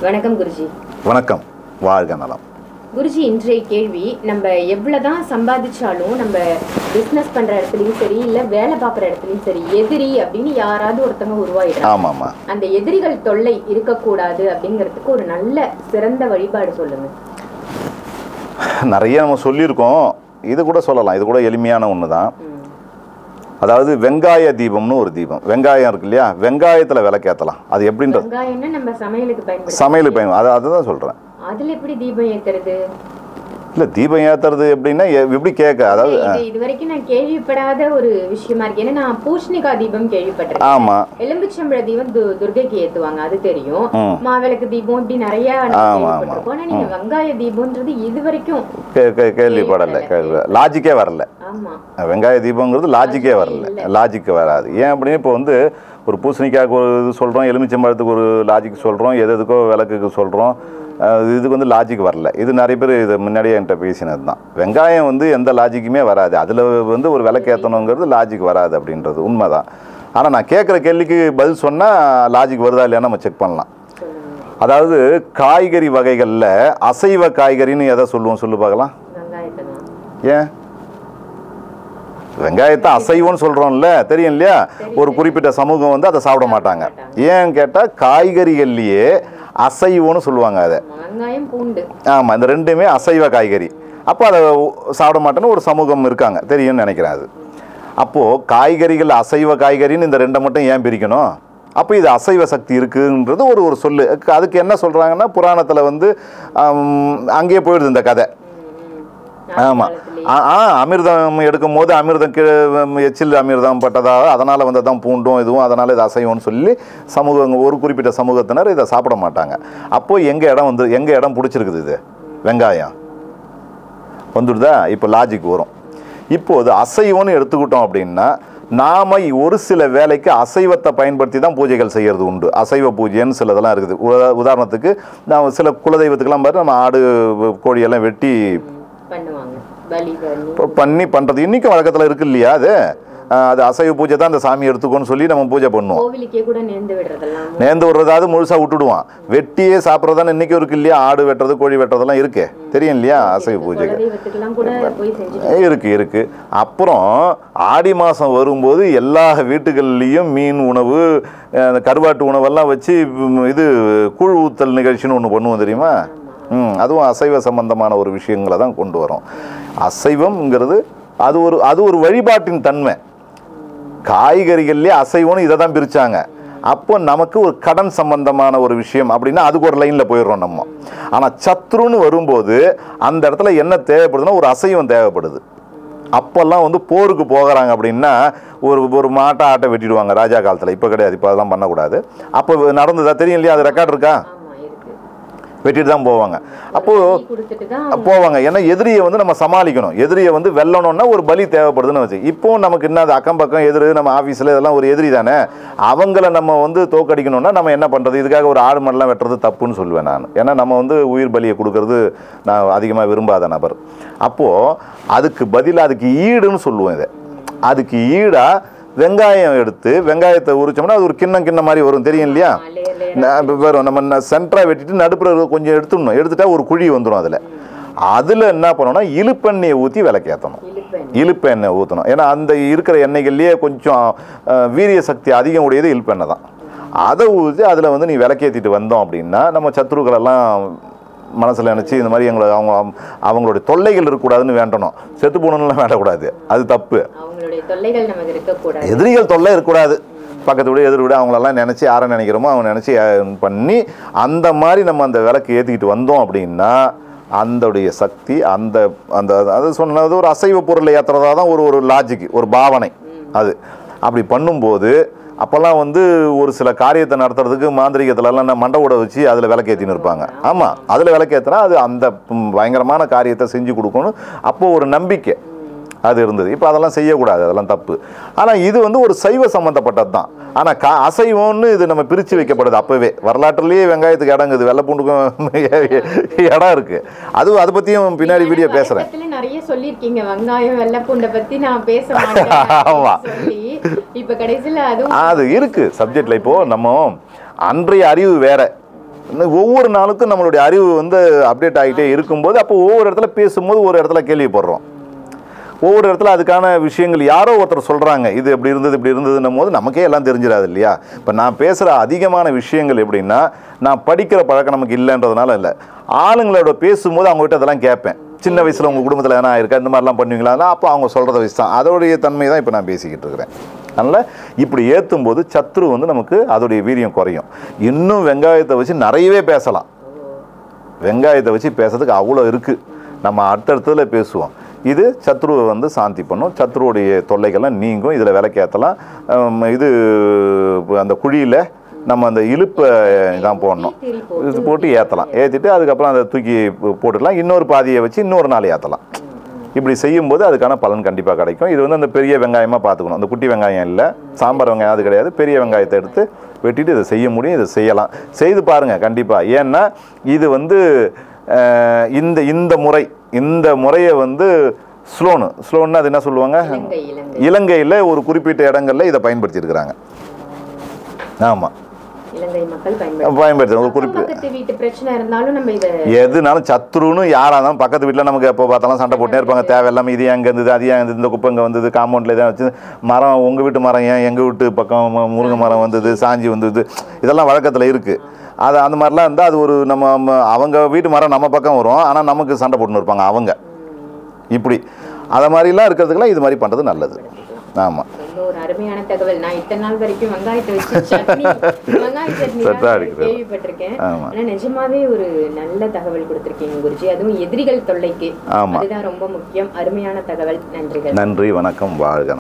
வணக்கம் குருஜி வணக்கம் வாழ்க நலம் குருஜி இன்றைய கேள்வி நம்ம எவ்வளவுதான் சம்பாதிச்சாலும் நம்ம பிசினஸ் பண்ற இடத்துலயும் சரி இல்ல வேலை பார்க்குற இடத்துலயும் சரி எதிரி அப்படின்னு யாராவது ஒருத்தவங்க உருவாயிடுறாங்க ஆமாம் ஆமாம் அந்த எதிரிகள் தொல்லை இருக்கக்கூடாது அப்படிங்கிறதுக்கு ஒரு நல்ல சிறந்த வழிபாடு சொல்லுங்க நிறைய நம்ம சொல்லியிருக்கோம் இது கூட சொல்லலாம் இது கூட எளிமையான ஒன்று தான் ம். அதாவது வெங்காய தீபம்னு ஒரு தீபம் வெங்காயம் இருக்கு இல்லையா வெங்காயத்தில் விளக்கேற்றலாம் அது எப்படின்றது வெங்காயம்னா நம்ம சமையலுக்கு பயன்படுத்த சமையல் பயன் அது அதுதான் சொல்கிறேன் அதுல எப்படி தீபம் ஏத்துறது இல்லை தீபம் ஏற்றுறது எப்படின்னா எ- எப்படி கேட்க அதாவது இது இது வரைக்கும் நான் கேள்விப்படாத ஒரு விஷயமா இருக்கு ஏன்னா நான் பூஷ்ணிகா தீபம் கேள்விப்பட்டிருக்கேன் ஆமாம் எலும்பிச்சம்பழ தீபம் து- துர்க்கைக்கு ஏத்துவாங்க அது தெரியும் ம். மாவிளக்கு தீபம் இப்படி நிறைய நம்ம ஆமா, ஆமா. கேள்விப்பட்டிருக்கோம் ஆனா நீங்க வெங்காய தீபம்ன்றது இது வரைக்கும் கே கே கேள்விப்படலை கேள்வி லாஜிக்கே வரல ஆமா வெங்காய தீபங்கிறது லாஜிக்கே வரல லாஜிக்கு வராது ஏன் அப்படின்னு இப்போ வந்து ஒரு பூசணிக்காய்க்கு ஒரு இது சொல்கிறோம் எலுமிச்சம்பழத்துக்கு ஒரு லாஜிக் சொல்கிறோம் எது எதுக்கோ விளக்குக்கு சொல்கிறோம் இதுக்கு வந்து லாஜிக் வரல இது நிறைய பேர் இது முன்னாடியே என்கிட்ட பேசினது தான் வெங்காயம் வந்து எந்த லாஜிக்குமே வராது அதில் வந்து ஒரு விளக்கேற்றணுங்கிறது லாஜிக் வராது அப்படின்றது உண்மைதான் ஆனால் நான் கேட்குற கேள்விக்கு பதில் சொன்னால் லாஜிக் வருதா இல்லையா நம்ம செக் பண்ணலாம் சொல்லுங்க அதாவது காய்கறி வகைகளில் அசைவ காய்கறின்னு எதை சொல்லுவோம் சொல்லு பார்க்கலாம் வெங்காயத்தை தான் ஏன் வெங்காயத்தை அசைவம்னு சொல்கிறோம்ல தெரியும் இல்லையா ஒரு குறிப்பிட்ட சமூகம் வந்து அதை சாப்பிட மாட்டாங்க ஏன்னு கேட்டால் காய்கறிகள்லையே அசைவம்னு சொல்லுவாங்க அதை ஆமா, வெங்காயம் பூண்டு ஆமாம் இந்த ரெண்டுமே அசைவ காய்கறி அப்போ அதை சாப்பிட மாட்டேன்னு ஒரு சமூகம் இருக்காங்க தெரியும்னு நினைக்கிறேன் அது அப்போது காய்கறிகள் அசைவ காய்கறின்னு இந்த ரெண்டை மட்டும் ஏன் பிரிக்கணும் அப்போ இது அசைவ சக்தி இருக்குன்றது ஒரு ஒரு சொல்லு அதுக்கு என்ன சொல்கிறாங்கன்னா புராணத்தில் வந்து ஆம், அங்கேயே போயிடுது இந்த கதை ம், ம். ஆமாம் நாட்டுப்புறத்திலே. ஆ ஆ, அமிர்தம் எடுக்கும் போது அமிர்தம் கீழே எச்சில் அமிர்தம் பட்டதாக அதனால் வந்து தான் பூண்டும் இதுவும் அதனால் இது அசைவம்னு சொல்லி சமூகம் ஒரு குறிப்பிட்ட சமூகத்தினர் இதை சாப்பிட மாட்டாங்க அப்போ எங்கள் இடம் வந்து எங்கள் இடம் பிடிச்சிருக்குது இது வெங்காயம் வந்துடுதா இப்போ லாஜிக் வரும் இப்போது அசைவம்னு எடுத்துக்கிட்டோம் அப்படின்னா நாம ஒரு சில வேலைக்கு அசைவத்தை பயன்படுத்தி தான் பூஜைகள் செய்கிறது உண்டு அசைவ பூஜைன்னு சிலதெல்லாம் இருக்குது உதா- உதாரணத்துக்கு நான் சில குலதெய்வத்துக்கெல்லாம் பாரு நம்ம ஆடு கோழியெல்லாம் வெட்டி பண்ணுவாங்க பலி பண்ணி இப்போ பண்ணி பண்ணுறது இன்றைக்கும் வழக்கத்தில் இருக்கு இல்லையா அது அஹ் அது அசைவ பூஜை தான் அந்த சாமி எடுத்துக்கோன்னு சொல்லி நம்ம பூஜை பண்ணுவோம் கோவிலுக்கே கூட நேர்ந்து விடுறதெல்லாம் நேர்ந்து விடுறதாவது முழுசாக விட்டுடுவான் வெட்டியே சாப்பிட்றதானே இன்றைக்கும் இருக்கு இல்லையா ஆடு வெட்டுறது கோழி வெட்டுறதெல்லாம் இருக்கு தெரியும் இல்லையா அசைவ பூஜைக்கு குலதெய்வத்துக்கெல்லாம் கூட போய் செஞ்சு இருக்கு இருக்கு அப்புறம் ஆடி மாதம் வரும்போது எல்லா வீட்டுகள்லேயும் மீன் உணவு அஹ் அந்த கருவாட்டு உணவெல்லாம் வச்சு ம், இது கூழ் ஊத்தல் நிகழ்ச்சின்னு ஒன்று பண்ணுவோம் தெரியுமா ம் அதுவும் அசைவ சம்பந்தமான ஒரு விஷயங்களை தான் கொண்டு வரும் அசைவம்ங்கிறது அது ஒரு அது ஒரு வழிபாட்டின் தன்மை காய்கறிகள்லேயே அசைவம்னு இதை தான் பிரித்தாங்க அப்போ நமக்கு ஒரு கடன் சம்பந்தமான ஒரு விஷயம் அப்படின்னா அதுக்கு ஒரு லைனில் போயிடுறோம் நம்ம ஆனால் சத்ருன்னு வரும்போது அந்த இடத்துல என்ன தேவைப்படுதுன்னா ஒரு அசைவம் தேவைப்படுது அப்போல்லாம் வந்து போருக்கு போகிறாங்க அப்படின்னா ஒரு ஒரு மாட்டை ஆட்டை வெட்டிடுவாங்க ராஜா காலத்தில் இப்போ கிடையாது இப்போ அதெல்லாம் பண்ணக்கூடாது அப்போ நடந்ததா தெரியும் இல்லையா அது ரெக்கார்ட் இருக்கா ஆமா இருக்கு வெட்டிட்டு தான் போவாங்க அப்போது பலி கொடுத்துட்டு தான் போவாங்க ஏன்னா எதிரியை வந்து நம்ம சமாளிக்கணும் எதிரியை வந்து வெல்லணும்னா ஒரு பலி தேவைப்படுதுன்னு வச்சு இப்போ நமக்கு என்ன அது அக்கம் பக்கம் எதிர் நம்ம ஆஃபீஸில் இதெல்லாம் ஒரு எதிரி தானே அவங்கள நம்ம வந்து தோக்கடிக்கணும்னா நம்ம என்ன பண்ணுறது இதுக்காக ஒரு ஆடு மாடெல்லாம் வெட்டுறது தப்புன்னு சொல்லுவேன் நான் ஏன்னா நம்ம வந்து உயிர் பலியை கொடுக்கறது நான் அதிகமாக விரும்பாத நபர் அப்போது அதுக்கு பதிலாக அதுக்கு ஈடுன்னு சொல்லுவோம் இதை அதுக்கு ஈடாக வெங்காயம் எடுத்து வெங்காயத்தை உரிச்சோம்னா அது ஒரு கிண்ணம் கிண்ணம் மாதிரி வரும் தெரியும் இல்லையா லேயர் லேயர் ந- இப்ப வரும் நம்ம சென்டராக வெட்டிட்டு நடுப்புற கொஞ்சம் எடுத்துடணும் எடுத்துட்டா ஒரு குழி வந்துடும் அதில் அதில் என்ன பண்ணணும்னா இழுப்பெண்ணெயை ஊற்றி விளக்கேற்றணும் இழுப்பேன் இழுப்பு எண்ணெய் ஊற்றணும் ஏன்னா அந்த இருக்கிற எண்ணெய்கள்லேயே கொஞ்சம் அஹ், வீரிய சக்தி அதிகம் உடையது இழுப்பெண்ணெய் தான் அதை ஊற்றி அதில் வந்து நீ விளக்கேற்றிட்டு வந்தோம் அப்படின்னா நம்ம சத்துருக்களெல்லாம் மனசில் நினச்சி இந்த மாதிரி எங்களை அவங்க அவங்களுடைய தொல்லைகள் இருக்கக்கூடாதுன்னு வேண்டணும் செத்து போகணும்லாம் வேண்டக்கூடாது அது தப்பு அவங்களுடைய தொல்லைகள் நமக்கு இருக்கக்கூடாது எதிரிகள் தொல்லை இருக்கக்கூடாது பக்கத்து வீடு எதிர் வீடு அவங்களெல்லாம் நினச்சி யாரை நினைக்கிறோமோ அவங்க நினச்சி பண்ணி அந்த மாதிரி நம்ம அந்த விளக்கு ஏற்றிக்கிட்டு வந்தோம் அப்படின்னா அந்தோடைய சக்தி அந்த அந்த அது சொன்னது ஒரு அசைவ பொருளை ஏற்றுறதா தான் ஒரு ஒரு லாஜிக் ஒரு பாவனை அது அப்படி பண்ணும்போது அப்போல்லாம் வந்து ஒரு சில காரியத்தை நடத்துறதுக்கு மாந்திரிகத்துலலாம் நான் மண்டை ஓட வச்சு அதில் விளக்கேற்றின்னு இருப்பாங்க ஆமாம் அதில் விளக்கேற்றினா அது அந்த ம், பயங்கரமான காரியத்தை செஞ்சு கொடுக்கணும் அப்போ ஒரு நம்பிக்கை அது இருந்தது இப்போ அதெல்லாம் செய்யக்கூடாது அதெல்லாம் தப்பு ஆனால் இது வந்து ஒரு சைவ சம்மந்தப்பட்டது தான் ஆனால் கா அசைவம்னு இது நம்ம பிரித்து வைக்கப்படுது அப்போவே வரலாற்றுலேயே வெங்காயத்துக்கு இடங்குது வெள்ளை பூண்டுக்கும் இடம் இருக்குது அது அதை பற்றியும் பின்னாடி வீடியோ பேசுகிறேன் வழக்கத்துல நிறைய சொல்லியிருக்கீங்க வெங்காயம் வெள்ளைப்பூண்டை பத்தி நான் பேச மாட்டேன் ஆமா. அப்படின்னு சொல்லி இப்ப கடைசியில அதுவும் அது இருக்குது சப்ஜெக்டில் இப்போது நம்ம அன்றைய அறிவு வேற இந்த ஒவ்வொரு நாளுக்கும் நம்மளுடைய அறிவு வந்து அப்டேட் ஆகிட்டே இருக்கும்போது அப்போ ஒவ்வொரு இடத்துல பேசும்போது ஒரு இடத்துல கேள்விப்படுறோம் ஒவ்வொரு இடத்துல அதுக்கான விஷயங்கள் யாரோ ஒருத்தர் சொல்கிறாங்க இது இப்படி இருந்தது இப்படி இருந்ததுன்னும் போது நமக்கே எல்லாம் தெரிஞ்சிடாது இல்லையா இப்போ நான் பேசுகிற அதிகமான விஷயங்கள் எப்படின்னா நான் படிக்கிற பழக்கம் நமக்கு இல்லைன்றதுனால இல்லை ஆளுங்களோட பேசும்போது அவங்ககிட்ட அதெல்லாம் கேட்பேன் சின்ன வயசில் உங்கள் குடும்பத்தில் எதனா இருக்கா இந்த மாதிரிலாம் பண்ணுவீங்களா அப்போ அவங்க சொல்கிறத வச்சு தான் அதோடைய தன்மை தான் இப்போ நான் பேசிக்கிட்டு இருக்கிறேன் அதனால் இப்படி ஏற்றும் போது சத்ரு வந்து நமக்கு அதோடைய வீரியம் குறையும் இன்னும் வெங்காயத்தை வச்சு நிறையவே பேசலாம் வெங்காயத்தை வச்சு பேசுறதுக்கு அவ்வளோ இருக்குது நம்ம அடுத்தடுத்ததில் பேசுவோம் இது சத்ருவை வந்து சாந்தி பண்ணும் சத்ருவுடைய தொல்லைகள்லாம் நீங்கும் இதில் விளக்கேற்றலாம் ஹம், இது அந்த குழியில் நம்ம அந்த இழுப்பை தான் போடணும் திரி இது போட்டு ஏற்றலாம் ஏற்றிட்டு அதுக்கப்புறம் அதை தூக்கி போ- போட்டுடலாம் இன்னொரு பாதியை வச்சு இன்னொரு நாள் ஏற்றலாம் இப்படி செய்யும்போது அதுக்கான பலன் கண்டிப்பாக கிடைக்கும் இது வந்து அந்த பெரிய வெங்காயமாக பார்த்துக்கணும் அந்த குட்டி வெங்காயம் இல்லை சாம்பார் வெங்காயம் அது கிடையாது பெரிய வெங்காயத்தை எடுத்து வெட்டிட்டு இதை செய்ய முடியும் இதை செய்யலாம் செய்து பாருங்கள் கண்டிப்பாக ஏன்னா இது வந்து அஹ், இந்த இந்த முறை இந்த முறையை வந்து ஸ்லோனு ஸ்லோன்னு அது என்ன சொல்லுவாங்க இலங்கை இலங்கை இலங்கையில் ஒரு குறிப்பிட்ட இடங்கள்ல இதை பயன்படுத்தியிருக்கிறாங்க ஆமாம் இலங்கை மக்கள் பயன்படுத்த பயன்படுத்தி ஒரு குறிப்பிட்ட பக்கத்து வீட்டு பிரச்சனை இருந்தாலும் நம்ம இத எதுனாலும் சத்ருன்னு யாராக இருந்தாலும் பக்கத்து வீட்டில் நமக்கு எப்போ பார்த்தாலும் சண்டை போட்டுனே இருப்பாங்க தேவையில்லாமல் இது எங்கே இருந்தது அது ஏன் இருந்தது இந்த குப்பை இங்கே வந்தது காம்பவுண்டில் தான் வச்சு மரம் உங்கள் வீட்டு மரம் ஏன் எங்கள் வீட்டு பக்கம் ம- முருங்கை மரம் வந்தது சாஞ்சி வந்தது இதெல்லாம் வழக்கத்தில் இருக்குது அது அந்த மாதிரிலாம் இருந்தால் அது ஒரு நம்ம ம- அவங்க வீட்டு மரம் நம்ம பக்கம் வரும் ஆனால் நமக்கு சண்டை போட்டுன்னு இருப்பாங்க அவங்க இப்படி அதை மாதிரிலாம் இருக்கிறதுக்கெல்லாம் இது மாதிரி பண்ணுறது நல்லது ஆமாம் ரொம்ப ஒரு அருமையான தகவல் நான் இத்தனை நாள் வரைக்கும் வெங்காயத்தை வச்சு சட்னி வெங்காய சட்னி தான் சத்தா அடிக்கிறது. கேள்விப்பட்டிருக்கேன் ஆமா. ஆனா நிஜமாவே ஒரு நல்ல தகவல் கொடுத்திருக்கீங்க குருஜி அதுவும் எதிரிகள் தொல்லைக்கு ஆமா. அதுதான் ரொம்ப முக்கியம் அருமையான தகவல் நன்றிகள் நன்றி வணக்கம் வாழ்க